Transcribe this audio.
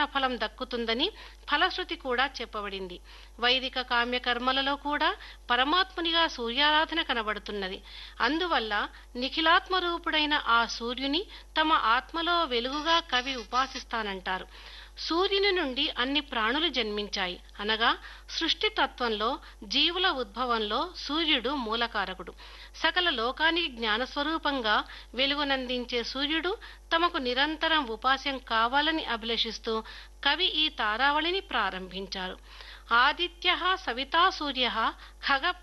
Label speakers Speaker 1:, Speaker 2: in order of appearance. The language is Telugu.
Speaker 1: ఫలం దక్కుతుందని ఫలశ్రుతి కూడా చెప్పబడింది వైదిక కామ్య కర్మలలో కూడా పరమాత్మునిగా సూర్యారాధన కనబడుతున్నది అందువల్ల నిఖిలాత్మ రూపుడైన ఆ సూర్యుని తమ ఆత్మలో వెలుగుగా కవి ఉపాసిస్తానంటారు సూర్యుని నుండి అన్ని ప్రాణులు జన్మించాయి అనగా సృష్టి తత్వంలో జీవుల ఉద్భవంలో సూర్యుడు మూలకారకుడు సకల లోకానికి జ్ఞానస్వరూపంగా వెలుగునందించే సూర్యుడు తమకు నిరంతరం ఉపాస్యం కావాలని అభిలషిస్తూ కవి ఈ తారావళిని ప్రారంభించారు ఆదిత్య సవితా సూర్య ఖగ